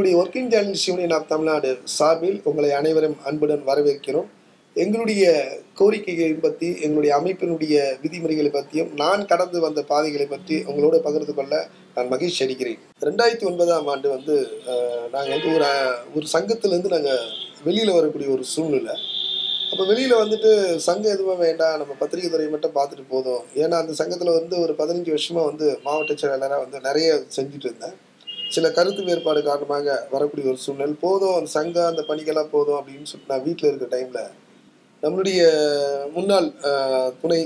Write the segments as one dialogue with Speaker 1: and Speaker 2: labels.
Speaker 1: எங்களுடைய working journalist union of Tamil Nadu சார்பில் உங்களை அனைவரும் அன்புடன் வரவேற்கிறோம் எங்களுடைய கோரிக்கைகளை பற்றி எங்களுடைய அமைப்பினுடைய விதிமுறைகளை பற்றியும் நான் கடந்து வந்த பாதைகளை பற்றி உங்களோட பகிர்ந்து கொள்ள நான் மகிழ்ச்சி அடைகிறேன் ரெண்டாயிரத்தி ஒன்பதாம் ஆண்டு வந்து நாங்கள் வந்து ஒரு அஹ், ஒரு சங்கத்திலேருந்து நாங்கள் வெளியில் வரக்கூடிய ஒரு சூழ்நிலை அப்போ வெளியில் வந்துட்டு சங்கம் எதுவும் வேண்டாம் நம்ம பத்திரிகை துறையை மட்டும் பார்த்துட்டு போதும் ஏன்னா அந்த சங்கத்தில் வந்து ஒரு பதினஞ்சு வருஷமாக வந்து மாவட்ட செயலாளராக வந்து நிறைய செஞ்சுட்டு இருந்தேன் சில கருத்து வேறுபாடு காரணமாக வரக்கூடிய ஒரு சூழ்நிலை போதும் அந்த சங்கம் அந்த பணிக்கெல்லாம் போதும் அப்படின்னு சொல்லிட்டு நான் வீட்டில் இருக்க டைமில் நம்மளுடைய முன்னாள் அஹ், துணை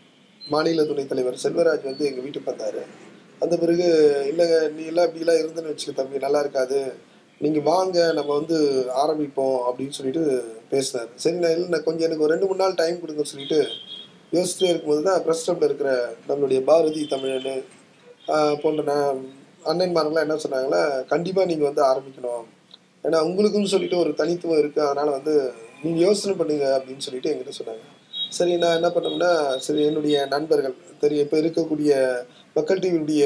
Speaker 1: மாநில துணைத் தலைவர் செல்வராஜ் வந்து எங்கள் வீட்டுக்கு வந்தார் அந்த பிறகு இல்லைங்க நீ எல்லாம் இப்படிலாம் இருந்துன்னு வச்சுக்க தம்பி நல்லா இருக்காது நீங்கள் வாங்க நம்ம வந்து ஆரம்பிப்போம் அப்படின்னு சொல்லிட்டு பேசினார் சரி நான் இல்லை நான் கொஞ்சம் எனக்கு ஒரு ரெண்டு மூணு நாள் டைம் கொடுங்கன்னு சொல்லிட்டு யோசிச்சுட்டே இருக்கும்போது தான் ப்ரெஸ் கிளப்பில் இருக்கிற நம்மளுடைய பாரதி தமிழன் ஆஹ், போன்ற நான் அண்ணன்மார்கள்லாம் என்ன சொன்னாங்களா கண்டிப்பாக நீங்கள் வந்து ஆரம்பிக்கணும் ஏன்னா உங்களுக்குன்னு சொல்லிட்டு ஒரு தனித்துவம் இருக்குது அதனால் வந்து நீங்கள் யோசனை பண்ணுங்க அப்படின்னு சொல்லிட்டு என்கிட்ட சொன்னாங்க சரி நான் என்ன பண்ணோம்னா சரி என்னுடைய நண்பர்கள் தெரியும் இப்போ இருக்கக்கூடிய மக்கள் டிவியுடைய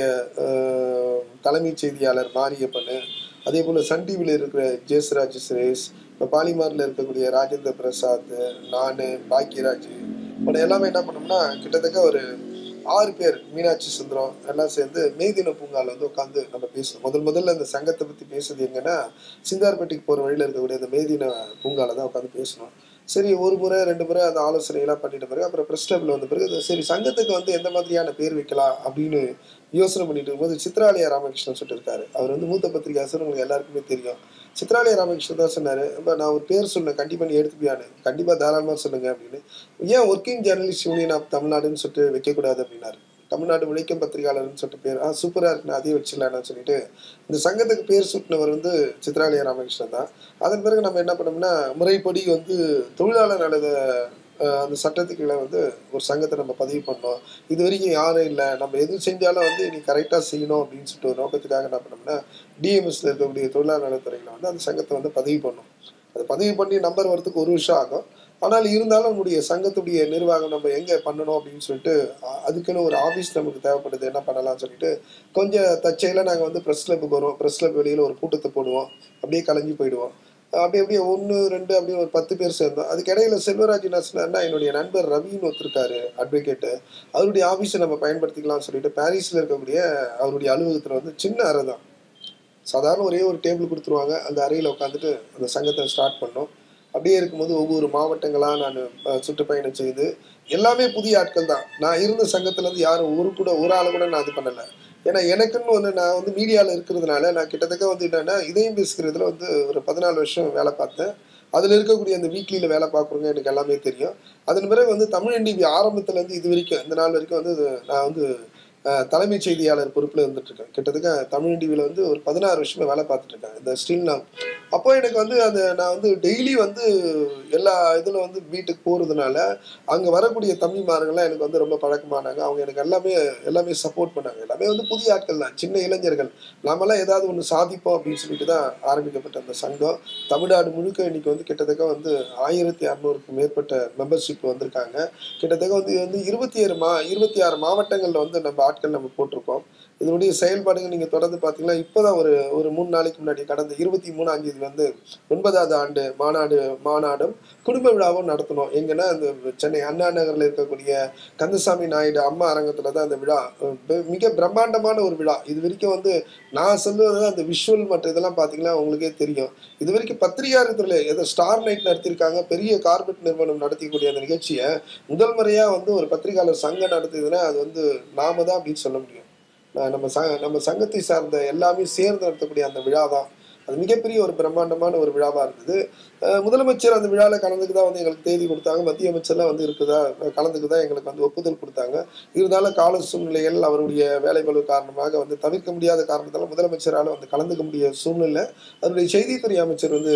Speaker 1: ஆஹ், தலைமைச் செய்தியாளர் மாரியப்பன் அதே போல் சன் டிவியில் இருக்கிற ஜெயஸ்ராஜ் சுரேஷ் இப்போ பாலிமாரில் இருக்கக்கூடிய ராஜேந்திர பிரசாத் நான் பாக்கியராஜ் உடனே எல்லாமே என்ன பண்ணோம்னா கிட்டத்தட்ட ஒரு ஆறு பேர் மீனாட்சி சுந்தரம் எல்லாம் சேர்ந்து மேதின பூங்கால வந்து உட்காந்து நம்ம பேசணும் முதல் முதல்ல இந்த சங்கத்தை பற்றி பேசுறது எங்கன்னா சிந்தார்பேட்டைக்கு போகிற வழியில் இருக்கக்கூடிய அந்த மேதின பூங்கால தான் உட்காந்து பேசணும் சரி ஒரு முறை ரெண்டு முறை அந்த ஆலோசனையெல்லாம் பண்ணிட்ட பிறகு அப்புறம் ப்ரெஸ் கிளப்பில் வந்த பிறகு அது சரி சங்கத்துக்கு வந்து எந்த மாதிரியான பேர் வைக்கலாம் அப்படின்னு யோசனை பண்ணிட்டு இருக்கும்போது சித்ராலயா ராமகிருஷ்ணன் சொல்லிட்டு இருக்காரு அவர் வந்து மூத்த பத்திரிகை ஆசிரியர் உங்களுக்கு எல்லாருக்குமே தெரியும் சித்ராலயா ராமகிருஷ்ணன் தான் சொன்னார் நான் ஒரு பேர் சொன்னேன் கண்டிப்பாக நீ எடுத்துப்பியான்னு கண்டிப்பாக தாராளமாக சொல்லுங்க அப்படின்னு ஏன் ஒர்க்கிங் ஜேர்னலிஸ்ட் யூனியன் ஆஃப் தமிழ்நாடுன்னு சொல்லிட்டு வைக்கக்கூடாது அப்படின்னாரு தமிழ்நாடு உழைக்கும் பத்திரிகையாளர்னு சொல்லிட்டு பேர் ஆ சூப்பராக இருக்குன்னு அதே வச்சிடலான்னு சொல்லிட்டு இந்த சங்கத்துக்கு பேர் சூட்டினவர் வந்து சித்ராலயா ராமகிருஷ்ணன் தான் அதன் பிறகு நம்ம என்ன பண்ணோம்னா முறைப்படி வந்து தொழிலாளர் நலத அஹ், அந்த சட்டத்துக்கு கீழே வந்து ஒரு சங்கத்தை நம்ம பதிவு பண்ணோம் இது வரைக்கும் யாரும் இல்லை நம்ம எது செஞ்சாலும் வந்து நீ கரெக்டாக செய்யணும் அப்படின்னு சொல்லிட்டு ஒரு நோக்கத்துக்காக என்ன பண்ணோம்னா டிஎம்எஸ்ல இருக்கக்கூடிய தொழிலாளர் நலத்துறையில் வந்து அந்த சங்கத்தை வந்து பதிவு பண்ணோம் அது பதிவு பண்ணி நம்பர் வரதுக்கு ஒரு வருஷம் ஆகும் ஆனால் இருந்தாலும் நம்முடைய சங்கத்துடைய நிர்வாகம் நம்ம எங்கே பண்ணணும் அப்படின்னு சொல்லிட்டு அ- அதுக்குன்னு ஒரு ஆஃபீஸ் நமக்கு தேவைப்படுது என்ன பண்ணலாம்னு சொல்லிட்டு கொஞ்சம் தச்சையில் நாங்கள் வந்து ப்ரெஸ் கிளப்புக்கு வருவோம் ப்ரெஸ் கிளப் வெளியில் ஒரு கூட்டத்தை போடுவோம் அப்படியே கலைஞ்சு போயிடுவோம் அப்படி அப்படியே ஒன்று ரெண்டு அப்படியே ஒரு பத்து பேர் சேர்ந்தோம் அதுக்கு இடையில செல்வராஜ் என்ன சொன்னார்னா என்னுடைய நண்பர் ரவின்னு ஒருத்தருக்காரு அட்வொகேட்டு அவருடைய ஆஃபீஸை நம்ம பயன்படுத்திக்கலாம்னு சொல்லிட்டு பாரிஸில் இருக்கக்கூடிய அவருடைய அலுவலகத்தில் வந்து சின்ன அறை தான் சாதாரண ஒரே ஒரு டேபிள் கொடுத்துருவாங்க அந்த அறையில் உட்காந்துட்டு அந்த சங்கத்தை ஸ்டார்ட் பண்ணோம் அப்படியே இருக்கும்போது ஒவ்வொரு மாவட்டங்களாக நான் அஹ், சுற்றுப்பயணம் செய்து எல்லாமே புதிய ஆட்கள் தான் நான் இருந்த சங்கத்துலேருந்து யாரும் ஒரு கூட ஒரு ஆளை கூட நான் இது பண்ணலை ஏன்னா எனக்குன்னு ஒன்று நான் வந்து மீடியாவில் இருக்கிறதுனால நான் கிட்டத்தட்ட வந்து என்னென்னா இதையும் பேசுகிறதுல வந்து ஒரு பதினாலு வருஷம் வேலை பார்த்தேன் அதில் இருக்கக்கூடிய அந்த வீக்லியில் வேலை பார்க்குறவங்க எனக்கு எல்லாமே தெரியும் அதன் பிறகு வந்து தமிழ் டிவி ஆரம்பத்துலேருந்து இது வரைக்கும் இந்த நாள் வரைக்கும் வந்து இது- நான் வந்து அஹ், தலைமைச் செய்தியாளர் பொறுப்பில் இருந்துட்டு இருக்கேன் கிட்டத்தட்ட தமிழ் டிவியில் வந்து ஒரு பதினாறு வருஷமா வேலை பார்த்துட்டு இருக்கேன் இந்த ஸ்டில் நான் அப்போ எனக்கு வந்து அந்த நான் வந்து டெய்லி வந்து எல்லா இதில் வந்து வீட்டுக்கு போகிறதுனால அங்கே வரக்கூடிய தம்பிமார்கள்லாம் எனக்கு வந்து ரொம்ப பழக்கமானாங்க அவங்க எனக்கு எல்லாமே எல்லாமே சப்போர்ட் பண்ணாங்க எல்லாமே வந்து புதிய ஆட்கள் தான் சின்ன இளைஞர்கள் நாமெல்லாம் ஏதாவது ஒன்று சாதிப்போம் அப்படின்னு சொல்லிட்டு தான் ஆரம்பிக்கப்பட்ட அந்த சங்கம் தமிழ்நாடு முழுக்க இன்னைக்கு வந்து கிட்டத்தட்ட வந்து ஆயிரத்தி அறநூறுக்கும் மேற்பட்ட மெம்பர்ஷிப் வந்திருக்காங்க கிட்டத்தட்ட வந்து இது வந்து இருபத்தி ஏழு மா இருபத்தி ஆறு மாவட்டங்களில் வந்து நம்ம ஆட்கள் நம்ம போட்டிருக்கோம் இதனுடைய செயல்பாடுகள் நீங்கள் தொடர்ந்து பார்த்தீங்கன்னா இப்போதான் ஒரு ஒரு மூணு நாளைக்கு முன்னாடி கடந்த இருபத்தி மூணாம் தேதி வந்து ஒன்பதாவது ஆண்டு மாநாடு மாநாடும் குடும்ப விழாவும் நடத்தணும் எங்கன்னா அந்த சென்னை அண்ணா நகரில் இருக்கக்கூடிய கந்தசாமி நாயுடு அம்மா அரங்கத்தில் தான் அந்த விழா அஹ் பெ- மிக பிரம்மாண்டமான ஒரு விழா இது வரைக்கும் வந்து நான் சொல்லுவது அந்த விஷுவல் மற்ற இதெல்லாம் பார்த்தீங்கன்னா உங்களுக்கே தெரியும் இது வரைக்கும் பத்திரிகாரத்தில் ஏதோ ஸ்டார் நைட் நடத்தியிருக்காங்க பெரிய கார்பெட் நிறுவனம் நடத்திக்கூடிய அந்த நிகழ்ச்சியை முதல் முறையாக வந்து ஒரு பத்திரிகையாளர் சங்கம் நடத்துதுன்னா அது வந்து நாம தான் அப்படின்னு சொல்ல முடியும் நான் நம்ம ச நம்ம சங்கத்தை சார்ந்த எல்லாமே சேர்ந்து நடத்தக்கூடிய அந்த விழா தான் அது மிகப்பெரிய ஒரு பிரம்மாண்டமான ஒரு விழாவாக இருந்தது அஹ் முதலமைச்சர் அந்த விழாவில் கலந்துக்கு தான் வந்து எங்களுக்கு தேதி கொடுத்தாங்க மத்திய அமைச்சர்லாம் வந்து இருக்குதா கலந்துக்கு தான் எங்களுக்கு வந்து ஒப்புதல் கொடுத்தாங்க இருந்தாலும் கால சூழ்நிலைகள் அவருடைய வேலைப்பளு காரணமாக வந்து தவிர்க்க முடியாத காரணத்தால் முதலமைச்சரால் வந்து கலந்துக்க முடிய சூழ்நிலை அதனுடைய செய்தித்துறை அமைச்சர் வந்து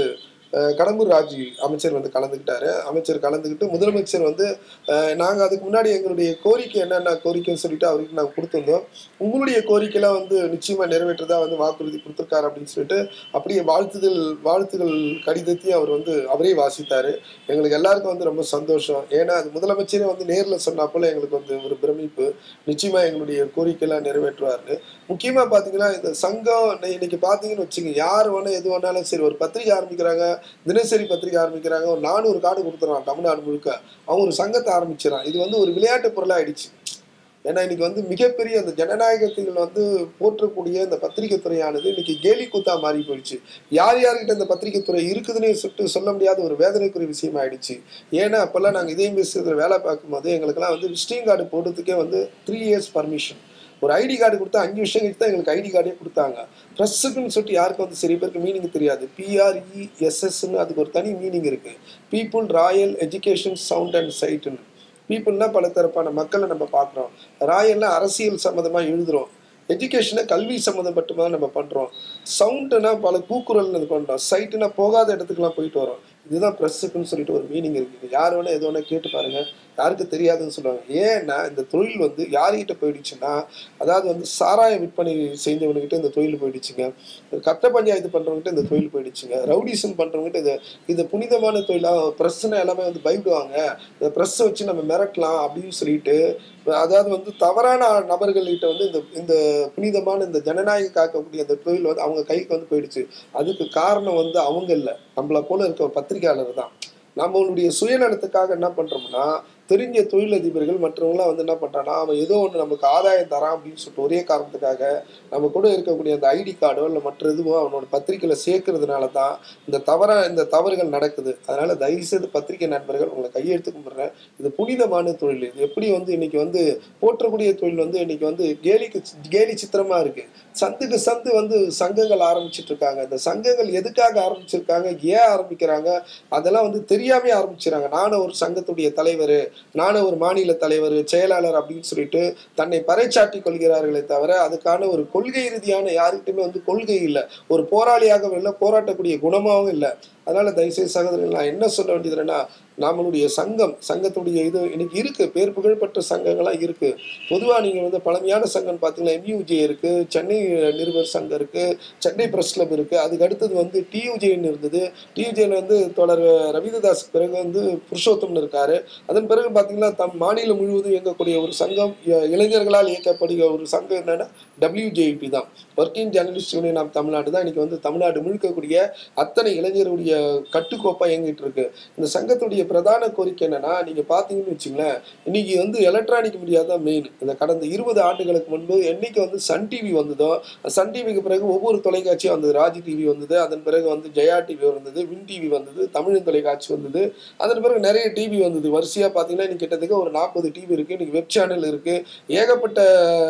Speaker 1: அஹ், கடம்பூர் ராஜு அமைச்சர் வந்து கலந்துக்கிட்டாரு அமைச்சர் கலந்துக்கிட்டு முதலமைச்சர் வந்து அஹ், நாங்க அதுக்கு முன்னாடி எங்களுடைய கோரிக்கை என்னென்ன கோரிக்கைன்னு சொல்லிட்டு அவருக்கு நாங்கள் கொடுத்துருந்தோம் உங்களுடைய கோரிக்கைலாம் வந்து நிச்சயமா நிறைவேற்றதா வந்து வாக்குறுதி கொடுத்துருக்காரு அப்படின்னு சொல்லிட்டு அப்படியே வாழ்த்துதல் வாழ்த்துகள் கடிதத்தையும் அவர் வந்து அவரே வாசித்தாரு எங்களுக்கு எல்லாருக்கும் வந்து ரொம்ப சந்தோஷம் ஏன்னா அது முதலமைச்சரே வந்து நேரில் சொன்னாப்போல எங்களுக்கு வந்து ஒரு பிரமிப்பு நிச்சயமா எங்களுடைய கோரிக்கையெல்லாம் நிறைவேற்றுவார்னு முக்கியமா பாத்தீங்கன்னா இந்த சங்கம் இன்னை- இன்னைக்கு பாத்தீங்கன்னு வச்சுங்க யார் வேணா எது வேணாலும் சரி ஒரு பத்திரிக்கை ஆரம்பிக்கிறாங்க தினசரி பத்திரிக்கை ஆரம்பிக்கிறாங்க ஒரு நானூறு கார்டு கொடுத்துறான் தமிழ்நாடு முழுக்க அவன் ஒரு சங்கத்தை ஆரம்பிச்சிடறான் இது வந்து ஒரு விளையாட்டு பொருளா ஆயிடுச்சு ஏன்னா இன்னைக்கு வந்து மிகப்பெரிய அந்த ஜனநாயகத்தில் வந்து போற்றக்கூடிய இந்த பத்திரிகை துறையானது இன்னைக்கு கேலி கூத்தா மாறி போயிடுச்சு யார் யார்கிட்ட இந்த பத்திரிகை துறை இருக்குதுன்னு சொல்லிட்டு சொல்ல முடியாத ஒரு வேதனைக்குரிய விஷயம் ஆயிடுச்சு ஏன்னா அப்பெல்லாம் நாங்கள் இதயம் பேசுறதுல வேலை பார்க்கும்போது எங்களுக்கெல்லாம் வந்து விசிட்டிங் கார்டு போடுறதுக்கே வந்து த்ரீ இயர்ஸ் பர்மிஷன் ஒரு ஐடி கார்டு கொடுத்தா அஞ்சு வருஷம் கழிச்சு தான் எங்களுக்கு ஐடி கார்டே கொடுத்தாங்க ப்ரெஸ்ஸுக்குன்னு சொல்லிட்டு யாருக்கும் வந்து சரி பேருக்கு மீனிங் தெரியாது பிஆர்இஎஸ்எஸ்ன்னு அதுக்கு ஒரு தனி மீனிங் இருக்கு people royal education sound and சைட்டுன்னு பீப்புள்னா பல தரப்பான மக்களை நம்ம பார்க்குறோம் ராயல்னா அரசியல் சம்மந்தமாக எழுதுறோம் எஜுகேஷனை கல்வி சம்மந்தப்பட்டமா நம்ம பண்ணுறோம் சவுண்டுனா பல கூக்குரல் இது பண்ணுறோம் சைட்டுனா போகாத இடத்துக்குலாம் போயிட்டு வரோம் இதுதான் ப்ரெஸ்ஸுக்குன்னு சொல்லிட்டு ஒரு மீனிங் இருக்குது யார் வேணா எது வேணா கேட்டு பாருங்க யாருக்கு தெரியாதுன்னு சொல்லுவாங்க ஏன்னா இந்த தொழில் வந்து யார்கிட்ட போயிடுச்சுன்னா அதாவது வந்து சாராய விற்பனை செய்தவனுக்கிட்ட இந்த தொழில் போயிடுச்சுங்க கட்ட பஞ்சாயத்து பண்றவங்ககிட்ட இந்த தொழில் போயிடுச்சுங்க ரவுடிசம் பண்றவங்ககிட்ட இது இது புனிதமான தொழிலா பிரச்சனை எல்லாமே வந்து பயப்படுவாங்க இந்த ப்ரெஸ்ஸை வச்சு நம்ம மிரட்டலாம் அப்படின்னு சொல்லிட்டு அதாவது வந்து தவறான நபர்கள்கிட்ட வந்து இந்த இந்த புனிதமான இந்த ஜனநாயகம் காக்கக்கூடிய அந்த தொழில் வந்து அவங்க கைக்கு வந்து போயிடுச்சு அதுக்கு காரணம் வந்து அவங்க இல்லை நம்மளை போல இருக்க ஒரு பத்திரிகையாளர் தான் நம்மளுடைய சுயநலத்துக்காக என்ன பண்றோம்னா தெரிஞ்ச தொழிலதிபர்கள் மற்றவங்களாம் வந்து என்ன பண்றாங்கன்னா அவன் ஏதோ ஒன்று நமக்கு ஆதாயம் தரான் அப்படின்னு சொல்லிட்டு ஒரே காரணத்துக்காக நம்ம கூட இருக்கக்கூடிய அந்த ஐடி கார்டோ இல்லை மற்ற எதுவோ அவனோட பத்திரிக்கையில சேர்க்கறதுனால தான் இந்த தவற இந்த தவறுகள் நடக்குது அதனால தயவுசெய்து பத்திரிகை நண்பர்கள் உங்களை கையெழுத்து கும்பிடுறேன் இது புனிதமான தொழில் இது எப்படி வந்து இன்னைக்கு வந்து போற்றக்கூடிய தொழில் வந்து இன்னைக்கு வந்து கேலிக்கு கேலி சித்திரமா இருக்கு சந்துக்கு சந்து வந்து சங்கங்கள் ஆரம்பிச்சிட்டு இருக்காங்க இந்த சங்கங்கள் எதுக்காக ஆரம்பிச்சிருக்காங்க ஏன் ஆரம்பிக்கிறாங்க அதெல்லாம் வந்து தெரியாமே ஆரம்பிச்சிடறாங்க நானும் ஒரு சங்கத்துடைய தலைவர் நானும் ஒரு மாநில தலைவர் செயலாளர் அப்படின்னு சொல்லிட்டு தன்னை பறைச்சாட்டி கொள்கிறார்களே தவிர அதுக்கான ஒரு கொள்கை ரீதியான யாருக்கிட்டுமே வந்து கொள்கை இல்லை ஒரு போராளியாகவும் இல்லை போராட்டக்கூடிய குணமாகவும் இல்லை அதனால தயவுசெய்து சகோதரர்கள் நான் என்ன சொல்ல வேண்டியது என்னன்னா நம்மளுடைய சங்கம் சங்கத்துடைய இது இன்னைக்கு இருக்கு பேர் புகழ்பெற்ற சங்கங்கள்லாம் இருக்கு பொதுவா நீங்க வந்து பழமையான சங்கம் பார்த்தீங்கன்னா எம்யூஜே இருக்கு சென்னை நிருபர் சங்கம் இருக்கு சென்னை பிரஸ் கிளப் இருக்கு அதுக்கு அடுத்தது வந்து டியூஜேன்னு இருந்தது டியூஜேல வந்து தொடர் ரவீந்திரதாஸ் பிறகு வந்து புருஷோத்தம்னு இருக்காரு அதன் பிறகு பார்த்தீங்கன்னா தம் மாநிலம் முழுவதும் இயங்கக்கூடிய ஒரு சங்கம் இ- இளைஞர்களால் இயக்கப்படுகிற ஒரு சங்கம் என்னன்னா டபிள்யூஜேபி தான் working journalist union of Tamil Nadu தான் இன்னைக்கு வந்து தமிழ்நாடு முழுக்கக்கூடிய அத்தனை இளைஞருடைய கட்டுக்கோப்பா இயங்கிட்டு இருக்கு இந்த சங்கத்துடைய பிரதான கோரிக்கை என்னன்னா நீங்க பாத்தீங்கன்னு வச்சுங்களேன் இன்னைக்கு வந்து எலக்ட்ரானிக் மீடியா தான் மெயின் இந்த கடந்த இருபது ஆண்டுகளுக்கு முன்பு என்னைக்கு வந்து சன் டிவி வந்ததோ சன் டிவிக்கு பிறகு ஒவ்வொரு தொலைக்காட்சியும் வந்தது ராஜ் டிவி வந்தது அதன் பிறகு வந்து ஜெயா டிவி வந்தது வின் டிவி வந்தது தமிழ் தொலைக்காட்சி வந்தது அதன் பிறகு நிறைய டிவி வந்தது வரிசையா பாத்தீங்கன்னா இன்னைக்கு கிட்டத்தட்ட ஒரு நாற்பது டிவி இருக்கு இன்னைக்கு வெப் சேனல் இருக்கு ஏகப்பட்ட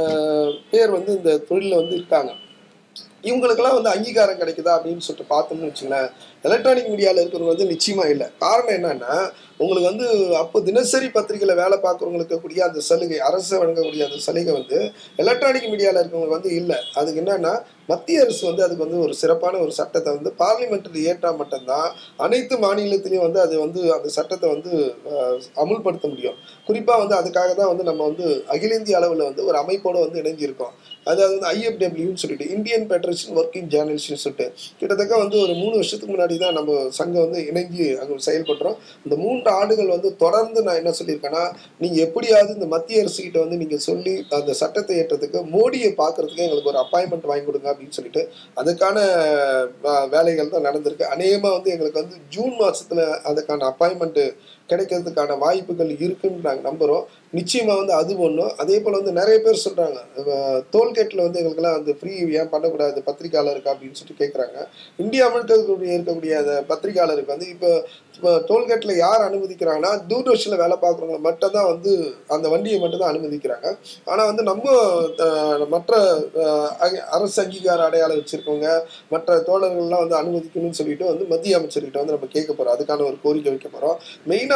Speaker 1: பேர் வந்து இந்த தொழிலில் வந்து இருக்காங்க இவங்களுக்கெல்லாம் வந்து அங்கீகாரம் கிடைக்குதா அப்படின்னு சொல்லிட்டு பார்த்தோம்னு வச்சுங்களேன் எலக்ட்ரானிக் மீடியாவில் இருக்கிறவங்க வந்து நிச்சயமா இல்லை காரணம் என்னன்னா உங்களுக்கு வந்து அப்போ தினசரி பத்திரிகையில் வேலை பார்க்குறவங்களுக்கு கூடிய அந்த சலுகை அரசு வழங்கக்கூடிய அந்த சலுகை வந்து எலக்ட்ரானிக் மீடியாவில் இருக்கவங்களுக்கு வந்து இல்லை அதுக்கு என்னன்னா மத்திய அரசு வந்து அதுக்கு வந்து ஒரு சிறப்பான ஒரு சட்டத்தை வந்து பார்லிமெண்ட்டில் ஏற்றா மட்டும்தான் அனைத்து மாநிலத்திலையும் வந்து அது வந்து அந்த சட்டத்தை வந்து அஹ், அமுல்படுத்த முடியும் குறிப்பாக வந்து அதுக்காக தான் வந்து நம்ம வந்து அகில இந்திய அளவில் வந்து ஒரு அமைப்போடு வந்து இணைஞ்சிருக்கோம் அதாவது வந்து ஐஎஃப்டபிள்யூன்னு சொல்லிட்டு இந்தியன் ஃபெடரேஷன் ஒர்க்கிங் ஜேர்னலிஸ்ட்னு சொல்லிட்டு கிட்டத்தட்ட வந்து ஒரு மூணு வருஷத்துக்கு முன்னாடி தான் நம்ம சங்கம் வந்து இணைஞ்சு அங்கே செயல்படுறோம் இந்த மூன்று ஆண்டுகள் வந்து தொடர்ந்து நான் என்ன சொல்லியிருக்கேன்னா நீங்கள் எப்படியாவது இந்த மத்திய அரசு கிட்ட வந்து நீங்கள் சொல்லி அந்த சட்டத்தை ஏற்றதுக்கு மோடியை பார்க்கறதுக்கு எங்களுக்கு ஒரு அப்பாயின்மெண்ட் வாங்கி கொடுங்க அப்படின்னு சொல்லிட்டு அதுக்கான அஹ், வேலைகள் தான் நடந்திருக்கு அநேகமாக வந்து எங்களுக்கு வந்து ஜூன் மாசத்துல அதுக்கான அப்பாயின்மெண்ட் கிடைக்கிறதுக்கான வாய்ப்புகள் இருக்குன்னு நாங்கள் நம்புகிறோம் நிச்சயமா வந்து அது ஒன்றும் அதே போல் வந்து நிறைய பேர் சொல்கிறாங்க டோல்கேட்டில் வந்து எங்களுக்கெல்லாம் வந்து ஃப்ரீ ஏன் பண்ணக்கூடாது பத்திரிக்கையாளருக்கு அப்படின்னு சொல்லிட்டு கேட்குறாங்க இந்தியா முழுக்க இருக்கக்கூடிய இருக்கக்கூடிய அந்த பத்திரிக்கையாளருக்கு வந்து இப்போ இப்போ டோல்கேட்டில் யார் அனுமதிக்கிறாங்கன்னா தூர்தர்ஷனில் வேலை பார்க்குறவங்க மட்டும் தான் வந்து அந்த வண்டியை மட்டும் தான் அனுமதிக்கிறாங்க ஆனால் வந்து நம்ம அஹ், மற்ற அஹ், அங்க- அரசு அங்கீகார அடையாளம் வச்சிருக்கவங்க மற்ற தோழர்கள்லாம் வந்து அனுமதிக்கணும்னு சொல்லிட்டு வந்து மத்திய அமைச்சர்கிட்ட வந்து நம்ம கேட்க போகிறோம் அதுக்கான ஒரு கோரிக்கை வைக்க போகிறோம் மெயினாக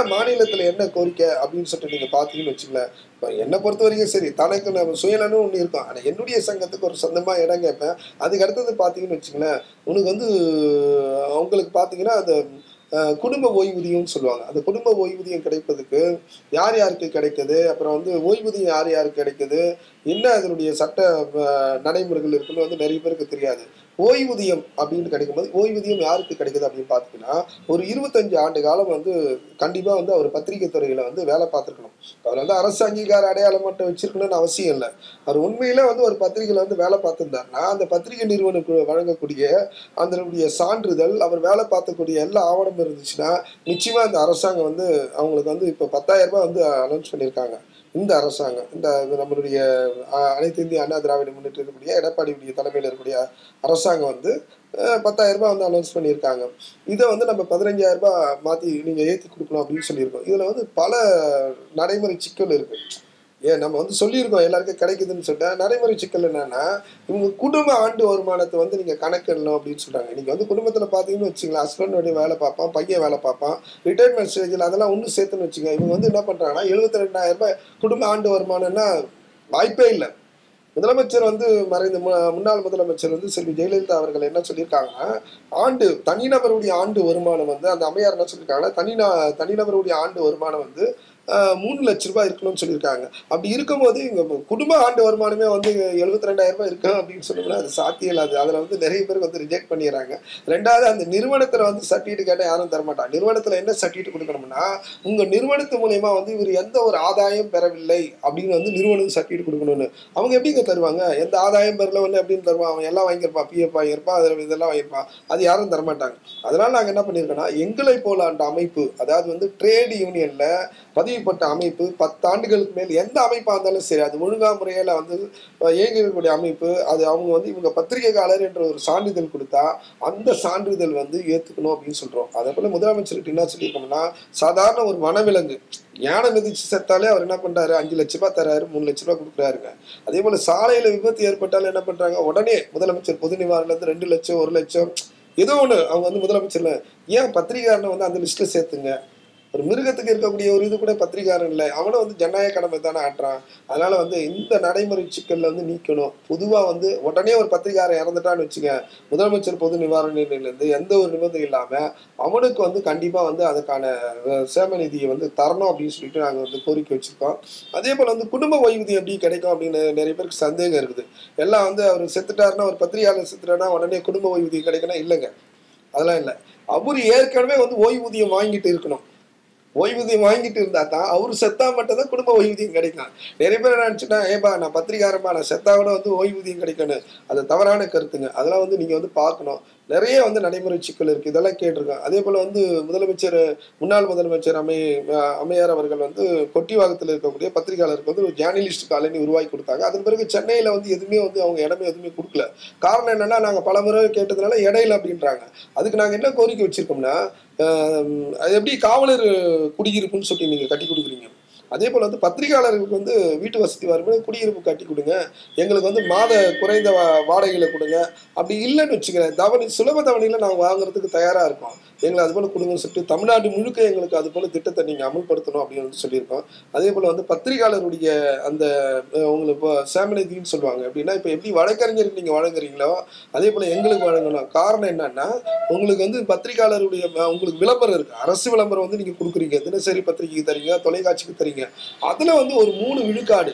Speaker 1: மாநிலத்தில் என்ன கோரிக்கை அப்படின்னு சொல்லிட்டு நீங்கள் பார்த்தீங்கன்னு வச்சுங்களேன் இப்போ என்னை பொறுத்த வரைக்கும் சரி தனக்கு நம்ம சுயநலம் ஒன்று இருக்கும் ஆனால் என்னுடைய சங்கத்துக்கு ஒரு சொந்தமாக இடம் கேட்பேன் அதுக்கு அடுத்தது பார்த்தீங்கன்னு வச்சுங்களேன் உனக்கு வந்து அவங்களுக்கு பார்த்தீங்கன்னா அந்த அஹ், குடும்ப ஓய்வூதியம்னு சொல்லுவாங்க அந்த குடும்ப ஓய்வூதியம் கிடைப்பதுக்கு யார் யாருக்கு கிடைக்குது அப்புறம் வந்து ஓய்வூதியம் யார் யாருக்கு கிடைக்குது என்ன அதனுடைய சட்ட அஹ், நடைமுறைகள் இருக்குன்னு வந்து நிறைய பேருக்கு தெரியாது ஓய்வூதியம் அப்படின்னு கிடைக்கும்போது ஓய்வூதியம் யாருக்கு கிடைக்குது அப்படின்னு பார்த்தீங்கன்னா ஒரு இருபத்தஞ்சு ஆண்டு காலம் வந்து கண்டிப்பாக வந்து அவர் பத்திரிகை துறையில் வந்து வேலை பார்த்துருக்கணும் அவர் வந்து அரசு அங்கீகார அடையாளம் மட்டும் வச்சிருக்கணும்னு அவசியம் இல்லை அவர் உண்மையில வந்து ஒரு பத்திரிகையில் வந்து வேலை பார்த்துருந்தாருன்னா அந்த பத்திரிகை நிறுவனத்துக்கு வழங்கக்கூடிய அதனுடைய சான்றிதழ் அவர் வேலை பார்த்தக்கூடிய எல்லா ஆவணமும் இருந்துச்சுன்னா நிச்சயமா இந்த அரசாங்கம் வந்து அவங்களுக்கு வந்து இப்போ பத்தாயிரம் ரூபாய் வந்து அனௌன்ஸ் பண்ணியிருக்காங்க இந்த அரசாங்கம் இந்த இது நம்மளுடைய அஹ், அனைத்து இந்திய அண்ணா திராவிட முன்னேற்ற இருக்கக்கூடிய எடப்பாடியுடைய தலைமையில் இருக்கக்கூடிய அரசாங்கம் வந்து அஹ், பத்தாயிரம் ரூபாய் வந்து அனௌன்ஸ் பண்ணியிருக்காங்க இதை வந்து நம்ம பதினஞ்சாயிரம் ரூபாய் மாற்றி நீங்கள் ஏற்றி கொடுக்கணும் அப்படின்னு சொல்லியிருக்கோம் இதில் வந்து பல நடைமுறை சிக்கல் இருக்கு ஏன் நம்ம வந்து சொல்லியிருக்கோம் எல்லாருக்கும் கிடைக்குதுன்னு சொல்லிட்டு நடைமுறை சிக்கல் என்னன்னா இவங்க குடும்ப ஆண்டு வருமானத்தை வந்து நீங்கள் கணக்கிடணும் அப்படின்னு சொல்றாங்க நீங்கள் வந்து குடும்பத்தில் பார்த்தீங்கன்னு வச்சுங்களேன் ஹஸ்பண்டோடைய வேலை பார்ப்பான் பையன் வேலை பார்ப்பான் ரிட்டைர்மெண்ட் ஸ்டேஜில் அதெல்லாம் ஒன்றும் சேர்த்துன்னு வச்சுங்க இவங்க வந்து என்ன பண்ணுறாங்கன்னா எழுபத்தி ரெண்டாயிரம் ரூபாய் குடும்ப ஆண்டு வருமானம்னா வாய்ப்பே இல்லை முதலமைச்சர் வந்து மறைந்த மு- முன்னாள் முதலமைச்சர் வந்து செல்வி ஜெயலலிதா அவர்கள் என்ன சொல்லியிருக்காங்கன்னா ஆண்டு தனிநபருடைய ஆண்டு வருமானம் வந்து அந்த அம்மையார் என்ன சொல்லியிருக்காங்கன்னா தனிநா தனிநபருடைய ஆண்டு வருமானம் வந்து ஆஹ், மூணு லட்ச ரூபாய் இருக்கணும்னு சொல்லியிருக்காங்க அப்படி இருக்கும்போது இங்க குடும்ப ஆண்டு வருமானமே வந்து எழுபத்தி ரெண்டாயிரம் ரூபாய் இருக்கு அப்படின்னு சொன்னோம்னா அது சாத்தியம் இல்லாது அதில் வந்து நிறைய பேருக்கு வந்து ரிஜெக்ட் பண்ணிடுறாங்க ரெண்டாவது அந்த நிறுவனத்தில் வந்து சர்டிஃபிகேட் கேட்டால் யாரும் தரமாட்டாங்க நிறுவனத்தில் என்ன சர்டிஃபிகேட் கொடுக்கணும்னா உங்கள் நிறுவனத்து மூலயமா வந்து இவர் எந்த ஒரு ஆதாயம் பெறவில்லை அப்படின்னு வந்து நிறுவனம் சர்டிஃபிகேட் கொடுக்கணும்னு அவங்க எப்படிங்க தருவாங்க எந்த ஆதாயம் பெறல வந்து எப்படின்னு தருவான் அவன் எல்லாம் வாங்கியிருப்பான் பிஎஃப் வாங்கியிருப்பான் அதில் இதெல்லாம் வாங்கியிருப்பான் அது யாரும் தரமாட்டாங்க அதனால நாங்கள் என்ன பண்ணியிருக்கோம்னா எங்களை போல அந்த அமைப்பு அதாவது வந்து ட்ரேட் யூனியனில் பதிவுப்பட்ட அமைப்பு பத்தாண்டுகளுக்கு மேல் எந்த அமைப்பாக இருந்தாலும் சரி அது ஒழுங்கா முறையில் வந்து அஹ், இயங்கி இருக்கக்கூடிய அமைப்பு அது அவங்க வந்து இவங்க பத்திரிகைக்காரர் என்ற ஒரு சான்றிதழ் கொடுத்தா அந்த சான்றிதழ் வந்து ஏற்றுக்கணும் அப்படின்னு சொல்கிறோம் அதே போல் முதலமைச்சர்கிட்ட என்ன சொல்லியிருக்கோம்னா சாதாரண ஒரு வனவிலங்கு யானை மிதிச்சு செத்தாலே அவர் என்ன பண்றாரு அஞ்சு லட்ச ரூபாய் தராரு மூணு லட்ச ரூபாய் கொடுக்குறாருங்க அதே போல சாலையில விபத்து ஏற்பட்டாலும் என்ன பண்றாங்க உடனே முதலமைச்சர் பொது நிவாரணத்துல இருந்து ரெண்டு லட்சம் ஒரு லட்சம் ஏதோ ஒண்ணு அவங்க வந்து முதலமைச்சர்ல ஏன் பத்திரிகாரனை வந்து அந்த லிஸ்ட்ல சேர்த்துங்க ஒரு மிருகத்துக்கு இருக்கக்கூடிய ஒரு இது கூட பத்திரிகாரன் இல்லை அவனும் வந்து ஜனநாயக கடமை தானே ஆட்டுறான் அதனால வந்து இந்த நடைமுறை சிக்கல்ல வந்து நீக்கணும் பொதுவா வந்து உடனே ஒரு பத்திரிகாரன் இறந்துட்டான்னு வச்சுங்க முதலமைச்சர் பொது நிவாரண நிலையிலேருந்து எந்த ஒரு நிபந்தனை இல்லாம அவனுக்கு வந்து கண்டிப்பா வந்து அதுக்கான அஹ், சேம நிதியை வந்து தரணும் அப்படின்னு சொல்லிட்டு நாங்க வந்து கோரிக்கை வச்சிருக்கோம் அதே போல வந்து குடும்ப ஓய்வூதியம் எப்படி கிடைக்கும் அப்படின்னு நிறைய பேருக்கு சந்தேகம் இருக்குது எல்லாம் வந்து அவர் செத்துட்டாருன்னா ஒரு பத்திரிகையாளர் செத்துட்டாருன்னா உடனே குடும்ப ஓய்வூதியம் கிடைக்கணும் இல்லைங்க அதெல்லாம் இல்லை அவர் ஏற்கனவே வந்து ஓய்வூதியம் வாங்கிட்டு இருக்கணும் ஓய்வூதியம் வாங்கிட்டு இருந்தா தான் அவர் செத்தா மட்டும் தான் குடும்ப ஓய்வூதியம் கிடைக்கும் நிறைய பேர் என்ன நினச்சிட்டா ஏப்பா நான் பத்திரிகாரமா நான் செத்தா கூட வந்து ஓய்வூதியம் கிடைக்கணும் அது தவறான கருத்துங்க அதெல்லாம் வந்து நீங்க வந்து பார்க்கணும் நிறைய வந்து நடைமுறை சிக்கல் இருக்கு இதெல்லாம் கேட்டிருக்கோம் அதே போல வந்து முதலமைச்சர் முன்னாள் முதலமைச்சர் அமை அஹ் அம்மையார் அவர்கள் வந்து கொட்டிவாகத்தில் இருக்கக்கூடிய பத்திரிகையாளருக்கு வந்து ஒரு ஜேர்னலிஸ்ட் காலனி உருவாக்கி கொடுத்தாங்க அதன் பிறகு சென்னையில வந்து எதுவுமே வந்து அவங்க இடமே எதுவுமே கொடுக்கல காரணம் என்னன்னா நாங்க பல முறை கேட்டதுனால இடையில அப்படின்றாங்க அதுக்கு நாங்க என்ன கோரிக்கை வச்சிருக்கோம்னா ஆஹ் அது எப்படி காவலர் குடியிருப்புன்னு சொல்லி நீங்க கட்டி கொடுக்குறீங்க அதே போல் வந்து பத்திரிகையாளர்களுக்கு வந்து வீட்டு வசதி வரும்போது குடியிருப்பு கட்டி கொடுங்க எங்களுக்கு வந்து மாத குறைந்த வா- வாடகைகளை கொடுங்க அப்படி இல்லைன்னு வச்சுக்கிறேன் தவணை சுலப தவணையில் நாங்கள் வாங்குறதுக்கு தயாராக இருக்கோம் எங்களை அது போல் கொடுங்கன்னு சொல்லிட்டு தமிழ்நாடு முழுக்க எங்களுக்கு அது போல் திட்டத்தை நீங்கள் அமல்படுத்தணும் அப்படின்னு வந்து சொல்லியிருக்கோம் அதே போல் வந்து பத்திரிகையாளருடைய அந்த அஹ், உங்களுக்கு இப்போ சேமநிதின்னு சொல்லுவாங்க அப்படின்னா இப்போ எப்படி வழக்கறிஞருக்கு நீங்கள் வழங்குறீங்களோ அதே போல் எங்களுக்கு வழங்கணும் காரணம் என்னன்னா உங்களுக்கு வந்து பத்திரிகையாளருடைய அஹ், உங்களுக்கு விளம்பரம் இருக்கு அரசு விளம்பரம் வந்து நீங்க கொடுக்குறீங்க தினசரி பத்திரிகைக்கு தரீங்க தொலைக்காட்சிக்கு தரீங்க அதுல வந்து ஒரு மூணு விழுக்காடு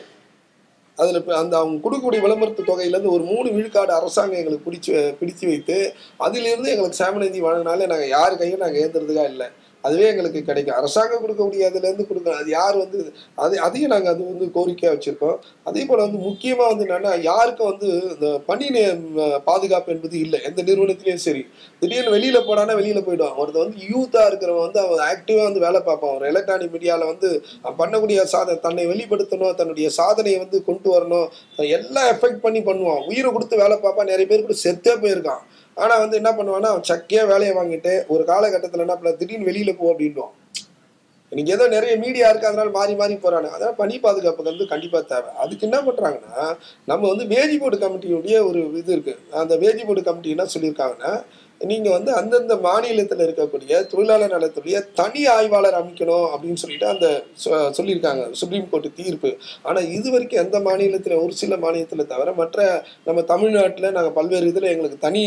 Speaker 1: அதுல இப்ப அந்த அவங்க கொடுக்கக்கூடிய விளம்பரத்து தொகையில இருந்து ஒரு மூணு விழுக்காடு அரசாங்கம் எங்களுக்கு பிடிச்சு பிடிச்சு வைத்து அதிலிருந்து எங்களுக்கு சேமநிதி வழங்கினாலே நாங்க யார் கையும் நாங்க ஏந்துறதுக்கா இல்லை அதுவே எங்களுக்கு கிடைக்கும் அரசாங்கம் கொடுக்கக்கூடிய அதுல இருந்து கொடுக்கணும் அது யார் வந்து அது அதையும் நாங்க அது வந்து கோரிக்கையா வச்சிருக்கோம் அதே போல வந்து முக்கியமா வந்து என்னன்னா யாருக்கும் வந்து இந்த பணி நே- பாதுகாப்பு என்பது இல்லை எந்த நிறுவனத்திலயும் சரி திடீர்னு வெளியில போனானா வெளியில போயிடுவான் ஒருத்தர் வந்து யூத்தா இருக்கிறவன் வந்து அவன் ஆக்டிவா வந்து வேலை பார்ப்பான் ஒரு எலக்ட்ரானிக் மீடியால வந்து அவன் பண்ணக்கூடிய சாதனை தன்னை வெளிப்படுத்தணும் தன்னுடைய சாதனையை வந்து கொண்டு வரணும் எல்லாம் எஃபெக்ட் பண்ணி பண்ணுவான் உயிரை கொடுத்து வேலை பார்ப்பான் நிறைய பேர் கூட செத்தே போயிருக்கான் ஆனா வந்து என்ன பண்ணுவான்னா அவன் சக்கையா வேலையை வாங்கிட்டு ஒரு காலகட்டத்துல என்ன பண்ண திடீர்னு வெளியில போ அப்படின்வான் இன்னைக்கு ஏதோ நிறைய மீடியா இருக்கு அதனால மாறி மாறி போறாங்க அதனால பணி பாதுகாப்புக்கு வந்து கண்டிப்பா தேவை அதுக்கு என்ன பண்றாங்கன்னா நம்ம வந்து வேஜி போர்டு கமிட்டியுடைய ஒரு இது இருக்கு அந்த வேஜி போர்டு கமிட்டி என்ன சொல்லியிருக்காங்கன்னா நீங்கள் வந்து அந்தந்த மாநிலத்தில் இருக்கக்கூடிய தொழிலாளர் நலத்துடைய தனி ஆய்வாளர் அமைக்கணும் அப்படின்னு சொல்லிட்டு அந்த சொ- சொல்லியிருக்காங்க சுப்ரீம் கோர்ட் தீர்ப்பு ஆனால் இது வரைக்கும் எந்த மாநிலத்தில் ஒரு சில மாநிலத்தில் தவிர மற்ற நம்ம தமிழ்நாட்டில் நாங்கள் பல்வேறு இதில் எங்களுக்கு தனி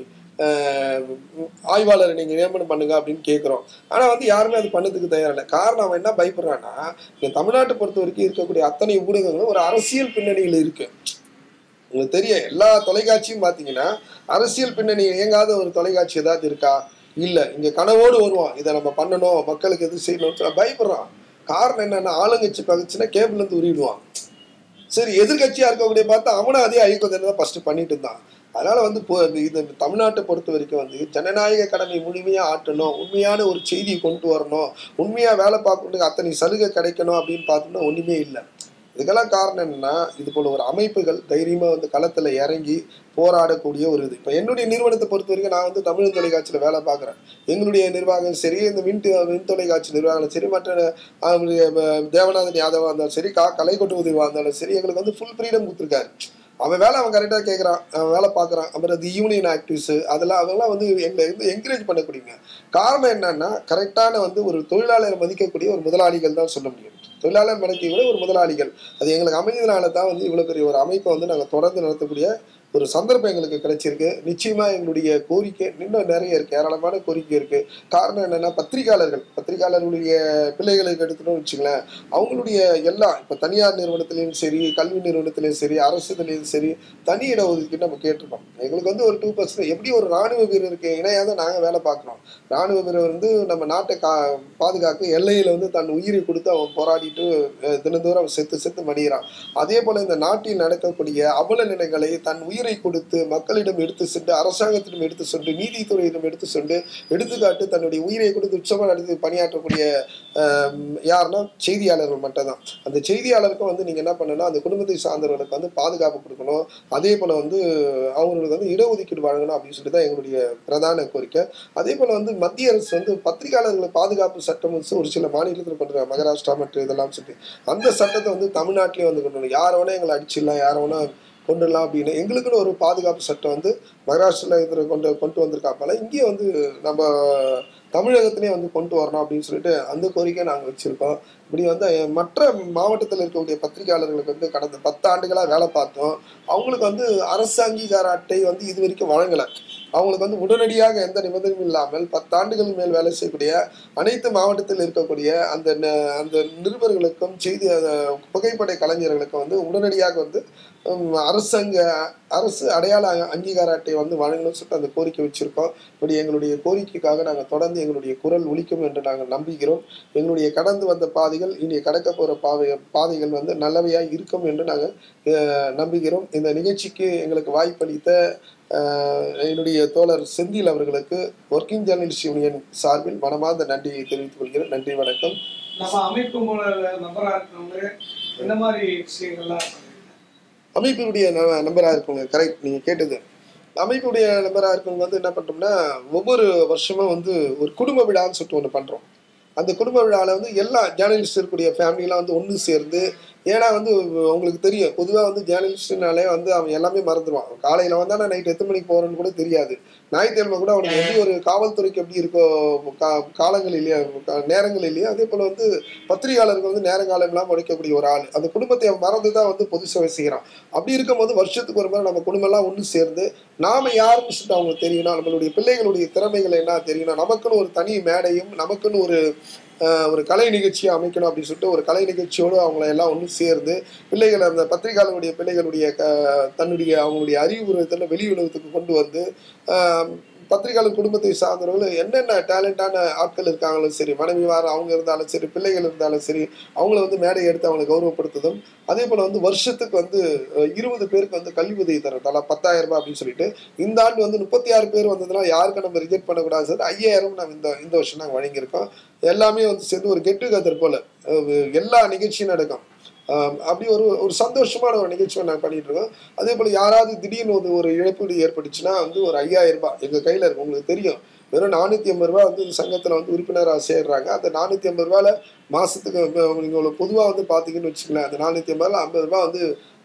Speaker 1: ஆஹ், ஆய்வாளரை நீங்கள் நியமனம் பண்ணுங்க அப்படின்னு கேட்குறோம் ஆனால் வந்து யாருமே அது பண்ணதுக்கு தயாரில்லை காரணம் அவன் என்ன பயப்படுறான்னா இங்க தமிழ்நாட்டை பொறுத்த வரைக்கும் இருக்கக்கூடிய அத்தனை ஊடகங்களும் ஒரு அரசியல் பின்னணியில் இருக்கு உங்களுக்கு தெரியும் எல்லா தொலைக்காட்சியும் பார்த்தீங்கன்னா அரசியல் பின்னணி இயங்காத ஒரு தொலைக்காட்சி ஏதாவது இருக்கா இல்லை இங்கே கனவோடு வருவான் இதை நம்ம பண்ணணும் மக்களுக்கு எது செய்யணும்னு சொல்லி பயப்படுறான் காரணம் என்னன்னா ஆளுங்கட்சி பகிச்சுன்னா கேபிள் இருந்து உருவிடுவான் சரி எதிர்கட்சியா இருக்கக்கூடிய பார்த்தா அவனும் அதே ஐயக்கத்தை தான் ஃபர்ஸ்ட் பண்ணிட்டு இருந்தான் அதனால வந்து இப்போ இது தமிழ்நாட்டை பொறுத்த வரைக்கும் வந்து ஜனநாயக கடமை முழுமையா ஆட்டணும் உண்மையான ஒரு செய்தியை கொண்டு வரணும் உண்மையா வேலை பார்க்கறதுக்கு அத்தனை சலுகை கிடைக்கணும் அப்படின்னு பார்த்தோம்னா ஒண்ணுமே இல்லை இதுக்கெல்லாம் காரணம் என்னன்னா இது போல ஒரு அமைப்புகள் தைரியமா வந்து களத்துல இறங்கி போராடக்கூடிய ஒரு இது இப்போ என்னுடைய நிறுவனத்தை பொறுத்த வரைக்கும் நான் வந்து தமிழ் தொலைக்காட்சியில் வேலை பார்க்குறேன் எங்களுடைய நிர்வாகம் சரி இந்த மின் தி- மின் தொலைக்காட்சி நிர்வாகம் சரி மற்ற அவருடைய ம- தேவநாதன் யாதவா இருந்தாலும் சரி கா கலைக்கொட்டு உதவியாக இருந்தாலும் சரி எங்களுக்கு வந்து ஃபுல் ஃப்ரீடம் கொடுத்துருக்காரு அவன் வேலை அவன் கரெக்டாக கேட்குறான் அவன் வேலை பார்க்குறான் அப்புறம் அது யூனியன் ஆக்டிவ்ஸு அதெல்லாம் அதெல்லாம் வந்து எங்களை வந்து என்கரேஜ் பண்ணக்கூடியங்க காரணம் என்னன்னா கரெக்டான வந்து ஒரு தொழிலாளரை மதிக்கக்கூடிய ஒரு முதலாளிகள் தான் சொல்ல முடியும் தொழிலாளர் மதிக்க விட ஒரு முதலாளிகள் அது எங்களுக்கு அமைஞ்சதுனால தான் வந்து இவ்வளோ பெரிய ஒரு அமைப்பை வந்து நாங்கள் தொடர்ந்து நடத்தக்கூடிய ஒரு சந்தர்ப்பம் எங்களுக்கு கிடைச்சிருக்கு நிச்சயமா எங்களுடைய கோரிக்கை இன்னும் நிறைய இருக்கு ஏராளமான கோரிக்கை இருக்கு காரணம் என்னன்னா பத்திரிகையாளர்கள் பத்திரிகையாளர்களுடைய பிள்ளைகளுக்கு எடுத்துட்டோம்னு வச்சுங்களேன் அவங்களுடைய எல்லா இப்போ தனியார் நிறுவனத்திலையும் சரி கல்வி நிறுவனத்திலையும் சரி அரசுலையும் சரி தனி இட ஒதுக்கீடு நம்ம கேட்டிருக்கோம் எங்களுக்கு வந்து ஒரு டூ பர்சன்ட் எப்படி ஒரு ராணுவ வீரருக்கு இணையாக தான் நாங்கள் வேலை பார்க்குறோம் ராணுவ வீரர் வந்து நம்ம நாட்டை கா பாதுகாக்க எல்லையில் வந்து தன் உயிரை கொடுத்து அவன் போராடிட்டு அஹ், தினந்தோறும் அவன் செத்து செத்து மடிகிறான் அதே போல இந்த நாட்டில் நடக்கக்கூடிய அவல நிலைகளை தன் உயிரை கொடுத்து மக்களிடம் எடுத்து சென்று அரசாங்கத்திடம் எடுத்து சென்று நீதித்துறையிடம் எடுத்து சென்று எடுத்துக்காட்டு தன்னுடைய உயிரை கொடுத்து உச்சமாக நடத்தி பணியாற்றக்கூடிய ஆம், யாருன்னா செய்தியாளர்கள் மட்டும்தான் அந்த செய்தியாளருக்கும் வந்து நீங்கள் என்ன பண்ணணும் அந்த குடும்பத்தை சார்ந்தவர்களுக்கு வந்து பாதுகாப்பு கொடுக்கணும் அதே போல் வந்து அவங்களுக்கு வந்து இடஒதுக்கீடு வழங்கணும் அப்படின்னு சொல்லி தான் எங்களுடைய பிரதான கோரிக்கை அதே போல் வந்து மத்திய அரசு வந்து பத்திரிகையாளர்களை பாதுகாப்பு சட்டம் வந்து ஒரு சில மாநிலத்தில் கொண்டு வராங்க மகாராஷ்டிரா மற்றும் இதெல்லாம் சொல்லி அந்த சட்டத்தை வந்து தமிழ்நாட்டிலேயே வந்து கொண்டு வரணும் யாரை வேணா எங்களை அடிச்சிடலாம் யாரை வேணா கொண்டுடலாம் அப்படின்னு எங்களுக்குன்னு ஒரு பாதுகாப்பு சட்டம் வந்து மகாராஷ்டிராவில் இருக்கிற கொண்டு கொண்டு வந்திருக்காப்பால இங்கேயே வந்து நம்ம தமிழகத்திலே வந்து கொண்டு வரணும் அப்படின்னு சொல்லிட்டு அந்த கோரிக்கை நாங்கள் வச்சுருக்கோம் இப்படி வந்து அஹ், மற்ற மாவட்டத்தில் இருக்கக்கூடிய பத்திரிகையாளர்களுக்கு வந்து கடந்த பத்து ஆண்டுகளாக வேலை பார்த்தோம் அவங்களுக்கு வந்து அரசு அங்கீகார அட்டை வந்து இது வரைக்கும் வழங்கலை அவங்களுக்கு வந்து உடனடியாக எந்த நிபந்தனையும் இல்லாமல் பத்தாண்டுகள் மேல் வேலை செய்யக்கூடிய அனைத்து மாவட்டத்தில் இருக்கக்கூடிய அந்த ந- அந்த நிருபர்களுக்கும் செய்தி அந்த புகைப்பட கலைஞர்களுக்கும் வந்து உடனடியாக வந்து ஹம், அரசாங்க அரசு அடையாள அ- அங்கீகார அட்டை வந்து வழங்கணும்னு சொல்லிட்டு அந்த கோரிக்கை வச்சிருக்கோம் இப்படி எங்களுடைய கோரிக்கைக்காக நாங்கள் தொடர்ந்து எங்களுடைய குரல் ஒலிக்கும் என்று நாங்கள் நம்புகிறோம் எங்களுடைய கடந்து வந்த பாதைகள் இனி கடக்க போகிற பாதை பாதைகள் வந்து நல்லவையாக இருக்கும் என்று நாங்கள் அஹ், நம்புகிறோம் இந்த நிகழ்ச்சிக்கு எங்களுக்கு வாய்ப்பளித்த அஹ், என்னுடைய தோழர் செந்தில் அவர்களுக்கு ஒர்க்கிங் ஜேர்னலிஸ்ட் யூனியன் சார்பில் மனமார்ந்த நன்றியை தெரிவித்துக் கொள்கிறேன் நன்றி வணக்கம்
Speaker 2: நம்ம அமைப்பு மூலம் நபரா இருக்கிறவங்க என்ன மாதிரி விஷயங்கள்லாம் பண்ணுவீங்க?
Speaker 1: அமைப்பினுடைய ந- நம்பரா இருக்குங்க கரெக்ட் நீங்க கேட்டது அமைப்புடைய நம்பரா இருக்கவங்க வந்து என்ன பண்றோம்னா ஒவ்வொரு வருஷமும் வந்து ஒரு குடும்ப விழான்னு சொல்லிட்டு ஒன்று பண்றோம் அந்த குடும்ப விழாவில் வந்து எல்லா ஜேர்னலிஸ்ட் இருக்கக்கூடிய ஃபேமிலிலாம் வந்து ஒன்று சேர்ந்து ஏன்னா வந்து உங்களுக்கு தெரியும் பொதுவாக வந்து ஜேர்னலிஸ்ட்னாலே வந்து அவன் எல்லாமே மறந்துடுவான் காலையில் வந்தால் நான் நைட் எத்தனை மணிக்கு போகிறேன்னு கூட தெரியாது ஞாயிற்றுக்கிழமை கூட அவனுக்கு எப்படி ஒரு காவல்துறைக்கு எப்படி இருக்கோ கா காலங்கள் இல்லையா கா- நேரங்கள் இல்லையா அதே போல் வந்து பத்திரிகையாளருக்கு வந்து நேரங்காலம்லாம் உடைக்கக்கூடிய ஒரு ஆள் அந்த குடும்பத்தை அவன் மறந்து தான் வந்து பொது சேவை செய்கிறான் அப்படி இருக்கும்போது வருஷத்துக்கு ஒரு முறை நம்ம குடும்பம்லாம் ஒன்று சேர்ந்து நாம யாருன்னு சொல்லிட்டு அவங்களுக்கு தெரியணும் நம்மளுடைய பிள்ளைகளுடைய திறமைகள் என்ன தெரியணும் நமக்குன்னு ஒரு தனி மேடையும் நமக்குன்னு ஒரு ஆஹ், ஒரு கலை நிகழ்ச்சியை அமைக்கணும் அப்படின்னு சொல்லிட்டு ஒரு கலை நிகழ்ச்சியோடு அவங்கள எல்லாம் ஒன்று சேர்ந்து பிள்ளைகள் அந்த பத்திரிகையாளருடைய பிள்ளைகளுடைய க தன்னுடைய அவங்களுடைய அறிவுறுத்தல வெளி உலகத்துக்கு கொண்டு வந்து ஆஹ், பத்திரிகையாளர் குடும்பத்தை சார்ந்தவர்கள் என்னென்ன டேலண்டான ஆட்கள் இருக்காங்களும் சரி மனைவி வார அவங்க இருந்தாலும் சரி பிள்ளைகள் இருந்தாலும் சரி அவங்கள வந்து மேடை எடுத்து அவங்களை கௌரவப்படுத்துதும் அதே போல் வந்து வருஷத்துக்கு வந்து அஹ், இருபது பேருக்கு வந்து கல்வி உதவி தரோம் தலா பத்தாயிரம் ரூபாய் அப்படின்னு சொல்லிட்டு இந்த ஆண்டு வந்து முப்பத்தி ஆறு பேர் வந்ததுனால யாருக்கும் நம்ம ரிஜெக்ட் பண்ணக்கூடாது சார் ஐயாயிரம் நம்ம இந்த இந்த வருஷம் நாங்கள் வழங்கியிருக்கோம் எல்லாமே வந்து சேர்ந்து ஒரு கெட்டு கதர் போல அஹ், எல்லா நிகழ்ச்சியும் நடக்கும் ஆம், அப்படி ஒரு ஒரு சந்தோஷமான ஒரு நிகழ்ச்சியை நாங்கள் பண்ணிட்டு இருக்கோம் அதே போல் யாராவது திடீர்னு ஒரு ஒரு இழப்பீடு ஏற்பட்டுச்சுன்னா வந்து ஒரு ஐயாயிரம் ரூபாய் எங்கள் கையில் இருக்கு உங்களுக்கு தெரியும் வெறும் நானூற்றி ஐம்பது ரூபா வந்து இந்த சங்கத்தில் வந்து உறுப்பினராக சேர்றாங்க அந்த நானூற்றி ஐம்பது ரூபாயில் மாதத்துக்கு நீங்கள் பொதுவாக வந்து பார்த்தீங்கன்னு வச்சுக்கலாம் அந்த நானூற்றி ஐம்பதுல ஐம்பது ரூபா வந்து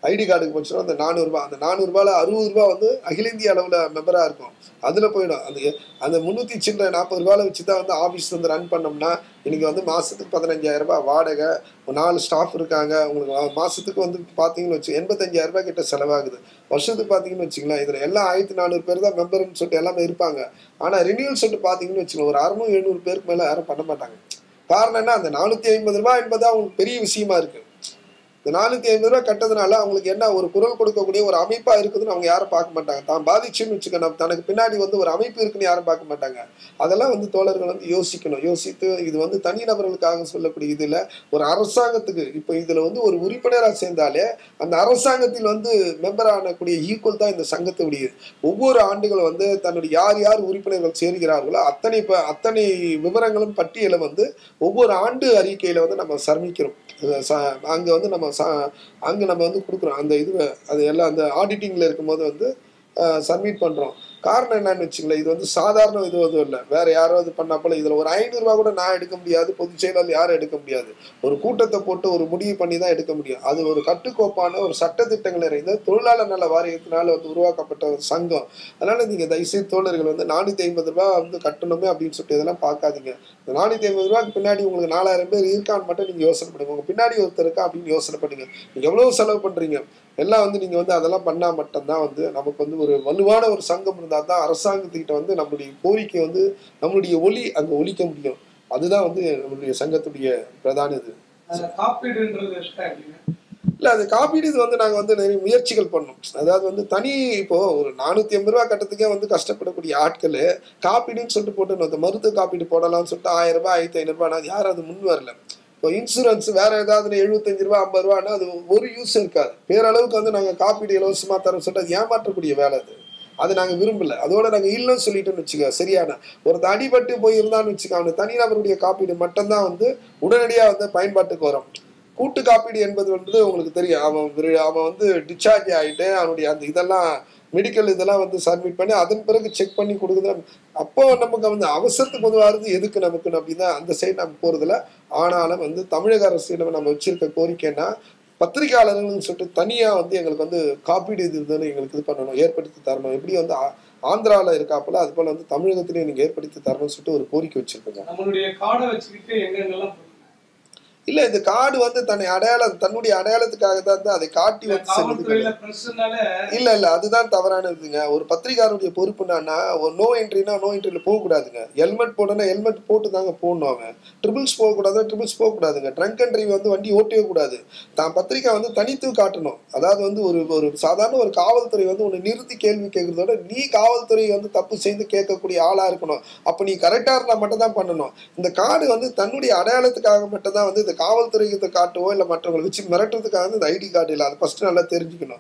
Speaker 1: ஐடி கார்டுக்கு போச்சுன்னா அந்த நானூறுரூபா அந்த நானூறுரூபாவில் அறுபது ரூபா வந்து அகில இந்திய அளவில் மெம்பராக இருக்கும் அதில் போயிடும் அந்த அந்த முந்நூற்றி சில்லற நாற்பது ரூபாவில் வச்சு தான் வந்து ஆஃபீஸ் வந்து ரன் பண்ணோம்னா இன்னைக்கு வந்து மாதத்துக்கு பதினஞ்சாயிரம் ரூபாய் வாடகை ஒரு நாலு ஸ்டாஃப் இருக்காங்க உங்களுக்கு மா- மாசத்துக்கு வந்து பார்த்தீங்கன்னு வச்சு எண்பத்தஞ்சாயிரம் ரூபாய் கிட்ட செலவாகுது வருஷத்துக்கு பார்த்தீங்கன்னு வச்சுங்களேன் இதில் எல்லாம் ஆயிரத்தி நானூறு பேர் தான் மெம்பர்னு சொல்லிட்டு எல்லாமே இருப்பாங்க ஆனால் ரினியூவல் சொல்லிட்டு பார்த்தீங்கன்னு வச்சுக்கோங்க ஒரு அறுநூறு எழுநூறு பேருக்கு மேலே யாரும் பண்ண மாட்டாங்க காரணம் என்ன அந்த நானூற்றி ஐம்பது ரூபாய் என்பது அவங்களுக்கு பெரிய விஷயமா இருக்கு இந்த நானூற்றி ஐம்பது ரூபாய் கட்டதுனால அவங்களுக்கு என்ன ஒரு குரல் கொடுக்கக்கூடிய ஒரு அமைப்பாக இருக்குதுன்னு அவங்க யாரும் பார்க்க மாட்டாங்க தான் பாதிச்சுன்னு வச்சுக்கணும் தனக்கு பின்னாடி வந்து ஒரு அமைப்பு இருக்குன்னு யாரும் பார்க்க மாட்டாங்க அதெல்லாம் வந்து தோழர்கள் வந்து யோசிக்கணும் யோசித்து இது வந்து தனிநபர்களுக்காக சொல்லக்கூடிய இதில் ஒரு அரசாங்கத்துக்கு இப்போ இதில் வந்து ஒரு உறுப்பினராக சேர்ந்தாலே அந்த அரசாங்கத்தில் வந்து மெம்பர் ஆனக்கூடிய ஈக்குவல் தான் இந்த சங்கத்துடைய ஒவ்வொரு ஆண்டுகளும் வந்து தன்னுடைய யார் யார் உறுப்பினர்கள் சேர்கிறார்களோ அத்தனை ப- அத்தனை விவரங்களும் பட்டியலை வந்து ஒவ்வொரு ஆண்டு அறிக்கையில் வந்து நம்ம சர்மிக்கிறோம் அங்கே வந்து நம்ம ச அங்கே நம்ம வந்து கொடுக்குறோம் அந்த இது அது எல்லாம் அந்த ஆடிட்டிங்கில் இருக்கும்போது வந்து சப்மிட் பண்ணுறோம் காரணம் என்னன்னு வச்சுங்களேன் இது வந்து சாதாரண இது எதுவும் இல்லை வேற யாரோ இது பண்ணா போல இதில் ஒரு ஐநூறுரூவா கூட நான் எடுக்க முடியாது பொதுச் செயலாளர் யாரும் எடுக்க முடியாது ஒரு கூட்டத்தை போட்டு ஒரு முடிவு பண்ணி தான் எடுக்க முடியும் அது ஒரு கட்டுக்கோப்பான ஒரு சட்டத்திட்டங்கள் நிறைந்த தொழிலாளர் நல வாரியத்தினால வந்து உருவாக்கப்பட்ட ஒரு சங்கம் அதனால நீங்க தயவுசெய்து தோழர்கள் வந்து நானூற்றி ஐம்பது ரூபா வந்து கட்டணுமே அப்படின்னு சொல்லிட்டு இதெல்லாம் பார்க்காதீங்க இந்த நானூற்றி ஐம்பது ரூபாய்க்கு பின்னாடி உங்களுக்கு நாலாயிரம் பேர் இருக்கான்னு மட்டும் நீங்க யோசனை பண்ணுங்க உங்க பின்னாடி ஒருத்தர் இருக்கா அப்படின்னு யோசனை பண்ணுங்க நீங்க எவ்வளவு செலவு பண்றீங்க எல்லாம் வந்து நீங்க வந்து அதெல்லாம் பண்ணா மட்டும்தான் வந்து நமக்கு வந்து ஒரு வலுவான ஒரு சங்கம் இருந்தால் தான் அரசாங்கத்துக்கிட்ட வந்து நம்மளுடைய கோரிக்கை வந்து நம்மளுடைய ஒலி அங்க ஒலிக்க முடியும் அதுதான் வந்து நம்மளுடைய சங்கத்துடைய பிரதான இது
Speaker 2: அதுல காப்பீடுன்றது இருக்கா எப்படிங்க
Speaker 1: இல்ல அது காப்பீடு இது வந்து நாங்க வந்து நிறைய முயற்சிகள் பண்ணோம் அதாவது வந்து தனி இப்போ ஒரு நானூத்தி எண்பது ரூபா கட்டத்துக்கே வந்து கஷ்டப்படக்கூடிய ஆட்கள் காப்பீடுன்னு சொல்லிட்டு போட்டு அந்த மருத்துவ காப்பீடு போடலாம்னு சொல்லிட்டு ஆயிரம் ரூபாய் ஆயிரத்தி ஐநூறு ரூபாய் யாரும் அது முன் வரல இப்போ இன்சூரன்ஸ் வேற ஏதாவது எழுபத்தஞ்சு ரூபா ஐம்பது ரூபான்னா அது ஒரு யூஸ் இருக்காது பேரளவுக்கு வந்து நாங்க காப்பீடு இலவசமா தரோம்னு சொல்லிட்டு அது ஏமாற்றக்கூடிய வேலை அது அது நாங்க விரும்பல அதோட நாங்க இல்லைன்னு சொல்லிட்டோம்னு வச்சுக்க சரியான ஒரு அடிபட்டு போய் இருந்தான்னு வச்சுக்க அவனுக்கு தனிநபருடைய காப்பீடு மட்டும்தான் வந்து உடனடியா வந்து பயன்பாட்டுக்கு வரும் கூட்டு காப்பீடு என்பது வந்து உங்களுக்கு தெரியும் அவன் விரு- அவன் வந்து டிஸ்சார்ஜ் ஆகிட்டு அவனுடைய அந்த இதெல்லாம் மெடிக்கல் இதெல்லாம் வந்து சப்மிட் பண்ணி அதன் பிறகு செக் பண்ணி கொடுக்குது அப்போ நமக்கு வந்து அவசரத்துக்கு உதவாது எதுக்கு நமக்கு அப்படின்னா அந்த சைடு நம்ம போறதில்ல ஆனாலும் வந்து தமிழக அரசிடம் நம்ம வச்சிருக்க கோரிக்கைன்னா பத்திரிகையாளர்கள்னு சொல்லிட்டு தனியா வந்து எங்களுக்கு வந்து காப்பீடு இது இதுன்னு எங்களுக்கு இது பண்ணணும் ஏற்படுத்தி தரணும் எப்படி வந்து ஆ- ஆந்திரால இருக்காப்புல அது போல வந்து தமிழகத்திலையும் நீங்க ஏற்படுத்தி தரணும்னு சொல்லிட்டு ஒரு கோரிக்கை வச்சிருக்கோங்க
Speaker 2: நம்மளுடைய கார்டை வச்சுக்கிட்டு எங்கெங்கெல்லாம் போகணும்?
Speaker 1: இல்ல இந்த கார்டு வந்து தன்னை அடையாளம் தன்னுடைய அடையாளத்துக்காக தான் வந்து அதை காட்டி
Speaker 2: இல்ல,
Speaker 1: வந்து செல்லுது
Speaker 2: காவல்துறையில பிரஸ்னால
Speaker 1: இல்ல இல்ல அதுதான் தவறானதுங்க ஒரு பத்திரிகாரனுடைய பொறுப்பு என்னன்னா ஒரு நோ என்ட்ரினா நோ என்ட்ரில போக கூடாதுங்க ஹெல்மெட் போடணும் ஹெல்மெட் போட்டு தாங்க போடணும் அவன் ட்ரிபிள்ஸ் போக கூடாது ட்ரிபிள்ஸ் போக கூடாதுங்க ட்ரங்க் அண்ட் டிரைவ் வந்து வண்டி ஓட்டவே கூடாது தான் பத்திரிக்கை வந்து தனித்து காட்டணும் அதாவது வந்து ஒரு ஒரு சாதாரண ஒரு காவல்துறை வந்து உன்னை நிறுத்தி கேள்வி கேட்கறதோட நீ காவல்துறை வந்து தப்பு செய்து கேட்கக்கூடிய ஆளா இருக்கணும் அப்ப நீ கரெக்டா இருந்தா மட்டும் தான் பண்ணணும் இந்த கார்டு வந்து தன்னுடைய அடையாளத்துக்காக மட்டும் தான் வந்து இந்த காவல்துறையத்தை காட்டவோ இல்ல மற்றவங்களை வச்சு மிரட்டுறதுக்காக வந்து இந்த ஐடி கார்டு இல்லை அதை ஃபர்ஸ்ட் நல்லா தெரிஞ்சுக்கணும்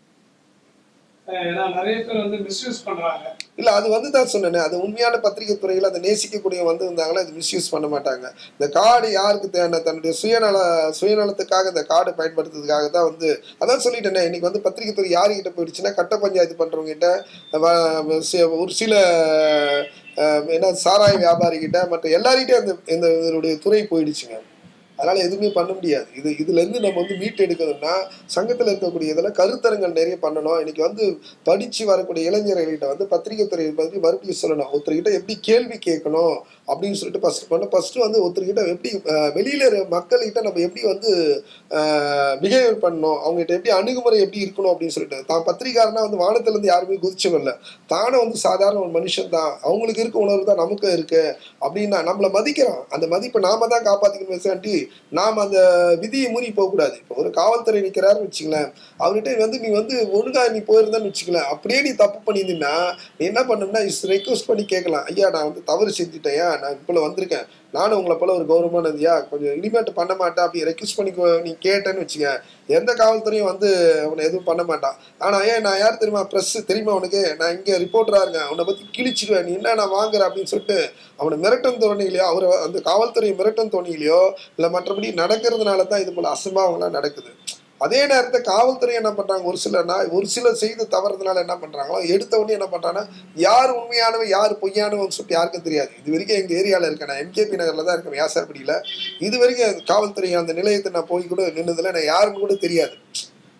Speaker 2: அஹ், ஏன்னா நிறைய பேர் வந்து மிஸ்யூஸ் பண்றாங்க
Speaker 1: இல்ல அது வந்து தான் சொன்னேனே அது உண்மையான பத்திரிகை துறையில் அதை நேசிக்கக்கூடிய வந்து இருந்தாங்கன்னா அது மிஸ்யூஸ் பண்ண மாட்டாங்க இந்த கார்டு யாருக்கு தேவை தன்னுடைய சுயநல சுயநலத்துக்காக இந்த கார்டு பயன்படுத்துறதுக்காக தான் வந்து அதான் சொல்லிட்டேனே இன்னைக்கு வந்து பத்திரிகை துறை யாருக்கிட்ட போயிடுச்சுன்னா கட்ட பஞ்சாயத்து பண்றவங்க கிட்ட வ- சி- ஒரு சில அஹ், என்ன சாராய வியாபாரி கிட்ட மற்ற எல்லார்கிட்டயும் அந்த இந்த இதனுடைய துறை போயிடுச்சுங்க அதனால எதுவுமே பண்ண முடியாது இது இதுல இருந்து நம்ம வந்து மீட் எடுக்கணும்னா சங்கத்துல இருக்கக்கூடிய இதில் கருத்தரங்கள் நிறைய பண்ணணும் இன்னைக்கு வந்து படிச்சு வரக்கூடிய இளைஞர்கள்கிட்ட வந்து பத்திரிகை துறையை பற்றி மறுபடியும் சொல்லணும் ஒருத்தர்கிட்ட எப்படி கேள்வி கேட்கணும் அப்படின்னு சொல்லிட்டு ஃபர்ஸ்ட் பண்ண ஃபர்ஸ்ட் வந்து ஒருத்தர்கிட்ட எப்படி அஹ், வெளியில இருக்க மக்கள்கிட்ட நம்ம எப்படி வந்து பிஹேவியர் பண்ணணும் அவங்ககிட்ட எப்படி அணுகுமுறை எப்படி இருக்கணும் அப்படின்னு சொல்லிட்டு தான் பத்திரிகாரனா வந்து வானத்துல இருந்து யாருமே குதிச்சவங்க இல்லை தானே வந்து சாதாரண ஒரு மனுஷன் தான் அவங்களுக்கு இருக்க உணர்வு தான் நமக்கு இருக்கு அப்படின்னா நம்மளை மதிக்கிறான் அந்த மதிப்பை நாம தான் காப்பாத்திக்கணும் பேசாண்டி நாம அந்த விதியை மீறி போகக்கூடாது இப்போ ஒரு காவல்துறை நிற்கிறாருன்னு வச்சுங்களேன் அவர்கிட்ட வந்து நீ வந்து ஒழுங்கா நீ போயிருந்தேன்னு வச்சுக்கலாம் அப்படியே நீ தப்பு பண்ணியிருந்தீங்கன்னா நீ என்ன பண்ணணும்னா ரெக்வஸ்ட் பண்ணி கேட்கலாம் ஐயா நான் வந்து தவறு செஞ்சுட்டேயா நான் இப்போ வந்திருக்கேன் நானும் உங்களை போல ஒரு கௌரவமானதுயா கொஞ்சம் இனிமேட்டு பண்ண மாட்டேன் அப்படி ரெக்வஸ்ட் பண்ணி கோ- நீ கேட்டேன்னு வச்சுக்க எந்த காவல்துறையும் வந்து அவனை எதுவும் பண்ண மாட்டான் ஆனா ஏன் நான் யார் தெரியுமா ப்ரெஸ் தெரியுமா அவனுக்கு நான் இங்க ரிப்போர்ட்டரா இருக்கேன் அவனை பத்தி கிழிச்சிடுவேன் நீ என்ன நான் வாங்குற அப்படின்னு சொல்லிட்டு அவனை மிரட்டம் தோணிலையோ அவரை அந்த காவல்துறை மிரட்டம் தோணிலையோ இல்லை மற்றபடி நடக்கிறதுனால தான் இது போல அசம்பாவங்கள்லாம் நடக்குது அதே நேரத்தை காவல்துறை என்ன பண்றாங்க ஒரு சிலர் நான் ஒரு சிலர் செய்து தவறுதனால என்ன பண்றாங்களோ எடுத்த உடனே என்ன பண்றாங்கன்னா யார் உண்மையானவன் யார் பொய்யானவன் சொல்லிட்டு யாருக்கும் தெரியாது இது வரைக்கும் எங்க ஏரியால இருக்கேன் நான் எம்கேபி நகர்ல தான் இருக்கேன் வியாசார்படியில இது வரைக்கும் காவல்துறை அந்த நிலையத்தை நான் போய் கூட நின்னதுல நான் யாருன்னு கூட தெரியாது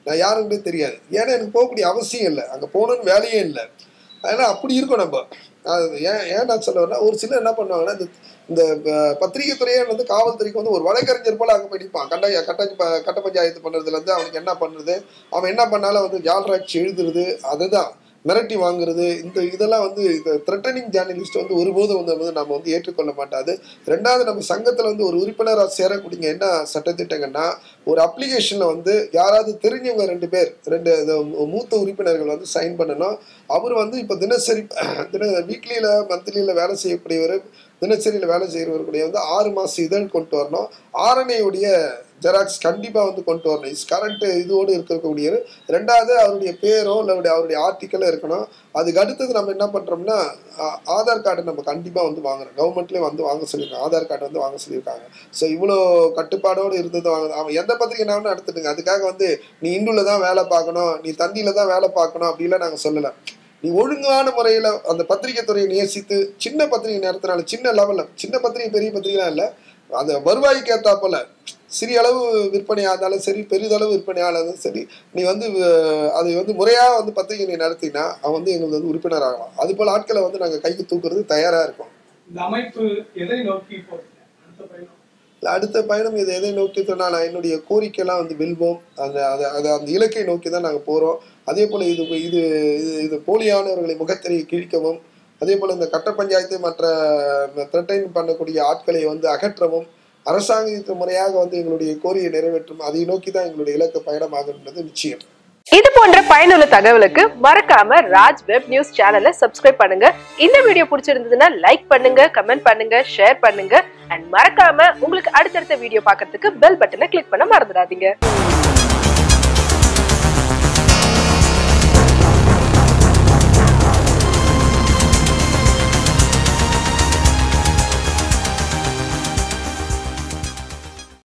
Speaker 1: நான் யாருன்னு தெரியாது ஏன்னா எனக்கு போகக்கூடிய அவசியம் இல்லை அங்கே போகணுன்னு வேலையே இல்லை அதனால் அப்படி இருக்கும் நம்ம அது ஏன் ஏன் நான் சொல்ல வரேன்னா ஒரு சிலர் என்ன பண்ணுவாங்கன்னா இந்த இந்த ப- பத்திரிகை துறையே வந்து காவல்துறைக்கு வந்து ஒரு வழக்கறிஞர் போல அங்கே போய் நிற்பான் கட்ட கட்ட ப- கட்ட பஞ்சாயத்து பண்ணுறதுலேருந்து அவனுக்கு என்ன பண்ணுறது அவன் என்ன பண்ணாலும் வந்து ஜால்ராக்ஸ் எழுதுறது அதுதான் மிரட்டி வாங்குறது இந்த இதெல்லாம் வந்து இந்த த்ரெட்டனிங் ஜேர்னலிஸ்ட் வந்து ஒருபோதும் வந்து வந்து நம்ம வந்து ஏற்றுக்கொள்ள மாட்டாது ரெண்டாவது நம்ம சங்கத்தில் வந்து ஒரு உறுப்பினராக சேரக்கூடிய என்ன சட்டத்திட்டங்கன்னா ஒரு அப்ளிகேஷனில் வந்து யாராவது தெரிஞ்சவங்க ரெண்டு பேர் ரெண்டு இந்த மூத்த உறுப்பினர்கள் வந்து சைன் பண்ணணும் அவர் வந்து இப்போ தினசரி தின வீக்லியில் மந்த்லியில் வேலை செய்யக்கூடியவர் தினசரியில் வேலை செய்கிறவர்களுடைய வந்து ஆறு மாதம் இதழ் கொண்டு வரணும் ஆரணையுடைய ஜெராக்ஸ் கண்டிப்பாக வந்து கொண்டு வரணும் இஸ் கரண்ட் இதோடு இருக்கக்கூடிய ரெண்டாவது அவருடைய பேரோ இல்லை அவருடைய அவருடைய ஆர்டிக்கலோ இருக்கணும் அதுக்கு அடுத்தது நம்ம என்ன பண்ணுறோம்னா ஆ- ஆதார் கார்டு நம்ம கண்டிப்பாக வந்து வாங்குறோம் கவர்மெண்ட்லேயே வந்து வாங்க சொல்லியிருக்காங்க ஆதார் கார்டு வந்து வாங்க சொல்லியிருக்காங்க ஸோ இவ்வளோ கட்டுப்பாடோடு இருந்தது வாங்க அவன் எந்த பத்திரிகைனாலும் எடுத்துட்டுங்க அதுக்காக வந்து நீ இந்துல தான் வேலை பார்க்கணும் நீ தந்தியில தான் வேலை பார்க்கணும் அப்படிலாம் நாங்கள் சொல்லலை நீ ஒழுங்கான முறையில் அந்த பத்திரிகை துறையை நேசித்து சின்ன பத்திரிகை நேரத்தினால சின்ன லெவலில் சின்ன பத்திரிகை பெரிய பத்திரிகைலாம் இல்லை அந்த வருவாய்க்கு ஏத்தாப்போல சிறிய அளவு விற்பனை ஆனாலும் சரி பெரிதளவு விற்பனை ஆனாலும் சரி நீ வந்து அஹ், அதை வந்து முறையாக வந்து பத்திரிகை நீ நடத்தினா அவன் வந்து எங்களுக்கு வந்து உறுப்பினர் ஆகலாம் அது போல் ஆட்களை வந்து நாங்கள் கைக்கு தூக்குறது தயாராக இருக்கோம்
Speaker 2: இந்த அமைப்பு எதை நோக்கி போகுது அடுத்த பயணம்
Speaker 1: இல்ல, அடுத்த பயணம் இது எதை நோக்கி சொன்னால் நான் என்னுடைய கோரிக்கையெல்லாம் வந்து வெல்வோம் அந்த அது அது அந்த இலக்கை நோக்கி தான் நாங்கள் போகிறோம் அதே போல் இது இது இது இது போலியானவர்களை முகத்திரையை கிழிக்கவும் அதே போல் இந்த கட்ட பஞ்சாயத்து மற்ற த்ரெட்டைன் பண்ணக்கூடிய ஆட்களை வந்து அகற்றவும் அரசாங்க முறையாக வந்து எங்களுடைய கோரியை நிறைவேற்றும் அதை நோக்கி தான் எங்களுடைய இலக்கு பயணமாகுன்றது நிச்சயம்
Speaker 3: இது போன்ற பயனுள்ள தகவலுக்கு மறக்காம ராஜ் வெப் நியூஸ் சேனலை சப்ஸ்கிரைப் பண்ணுங்க இந்த வீடியோ பிடிச்சிருந்ததுன்னா லைக் பண்ணுங்க கமெண்ட் பண்ணுங்க ஷேர் பண்ணுங்க அண்ட் மறக்காம உங்களுக்கு அடுத்தடுத்த வீடியோ பார்க்கிறதுக்கு பெல் பட்டனை கிளிக் பண்ண மறந்துடாதீங்க